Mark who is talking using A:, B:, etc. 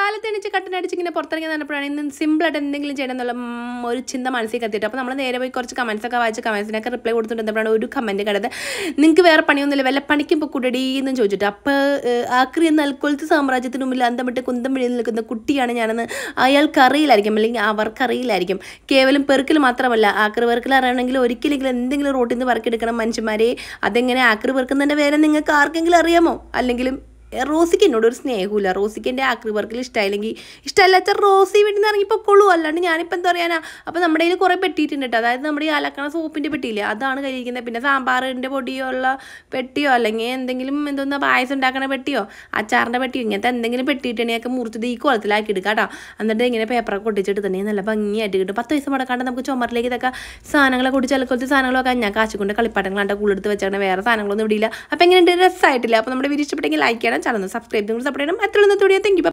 A: കാലത്ത് എണീച്ച് കട്ടനടിച്ച് ഇങ്ങനെ പുറത്തിറങ്ങി നടന്നപ്പോഴാണ് ഇന്ന് സിമ്പിളായിട്ട് എന്തെങ്കിലും ചെയ്യണം എന്നുള്ള ഉം, ഒരു ചിന്ത മനസ്സിൽ കത്തിയിട്ട് അപ്പോൾ നമ്മൾ നേരെ പോയി കുറച്ച് കമൻസ് ഒക്കെ വായിച്ച് കമൻസിനൊക്കെ റിപ്ലൈ കൊടുത്തിട്ടുണ്ടപ്പോഴാണ് ഒരു കമൻറ്റ് കണ്ടത് നിങ്ങൾക്ക് വേറെ പണിയൊന്നുമില്ല വല്ല പണിക്കും ഇപ്പോൾ കുടടി എന്ന് ചോദിച്ചിട്ട് അപ്പോൾ ആക്രി എന്ന അൽക്കൊലത്ത് സാമ്രാജ്യത്തിന് മുമ്പിൽ അന്തം വിട്ട് കുന്തം വിഴി നിൽക്കുന്ന കുട്ടിയാണ് ഞാനെന്ന് അയാൾക്ക് അറിയില്ലായിരിക്കും അല്ലെങ്കിൽ അവർക്കറിയില്ലായിരിക്കും കേവലം പെറുക്കൽ മാത്രമല്ല ആക്രി പെറുക്കൽ അറിയണമെങ്കിൽ ഒരിക്കലെങ്കിലും എന്തെങ്കിലും റോട്ടിൽ നിന്ന് പറക്കെടുക്കണം മനുഷ്യന്മാരെ അതെങ്ങനെ ആക്രി പെറുക്കുന്നതിൻ്റെ പേരെ നിങ്ങൾക്ക് ആർക്കെങ്കിലും അറിയാമോ അല്ലെങ്കിലും ഏ, റോസിക്ക് എന്നോട് ഒരു സ്നേഹമില്ല റോസിക്ക് എൻ്റെ ആക്രി വർക്കിൽ ഇഷ്ടമായില്ലെങ്കിൽ ഇഷ്ടമല്ലാത്ത റോസി വീട്ടിൽ നിന്ന് ഇറങ്ങിപ്പോക്കുള്ളൂ അല്ലാണ്ട് ഞാനിപ്പോൾ എന്താ പറയാനാ അപ്പോൾ നമ്മുടെ കയ്യിൽ കുറേ പെട്ടിയിട്ടുണ്ട് കേട്ടോ അതായത് നമ്മുടെ ഈ അലക്കണ സോപ്പിൻ്റെ പെട്ടിയില്ലേ അതാണ് കയ്യിരിക്കുന്നത് പിന്നെ സാമ്പാറിൻ്റെ പൊടിയോ ഉള്ള പെട്ടിയോ അല്ലെങ്കിൽ എന്തെങ്കിലും എന്തോന്നാ പായസം ഉണ്ടാക്കണ പെട്ടിയോ അച്ചാറിൻ്റെ പെട്ടിയോ ഇങ്ങനത്തെ എന്തെങ്കിലും പെട്ടിയിട്ടുണ്ടെങ്കിൽ മുറിച്ചത് ഈ കുളത്തിലാക്കി എടുക്കാം കേട്ടോ എന്നിട്ട് ഇങ്ങനെ പേപ്പറൊക്കെ ഒട്ടിച്ചിട്ട് തന്നെ നല്ല ഭംഗിയായിട്ട് കിട്ടും പത്ത് പൈസ മുടക്കാണ്ട് നമുക്ക് ചുമരിലേക്ക് ഇതൊക്കെ സാധനങ്ങളൊക്കെ കൂടി ചിലക്കൊലത്തെ സാധനങ്ങളൊക്കെ ഞാൻ കാശ് കൊണ്ട് കളിപ്പാട്ടങ്ങളാണ്ട് കൂടുതലെടുത്ത് വെച്ചാണ് വേറെ സാധനങ്ങളൊന്നും ഇടിയില്ല അപ്പോൾ എങ്ങനെയുണ്ട് രസമായിട്ടില്ല അപ്പോൾ നമ്മുടെ വീഡിയോ ഇഷ്ടപ്പെട്ടെങ്കിൽ ലൈക്ക് ചെയ്യണം ചാനൽ സബ്സ്ക്രൈബ് നിങ്ങൾ സപ്പോർട്ട് ചെയ്യണം അത്രയൊന്നും തൊടിയാ താങ്ക് യു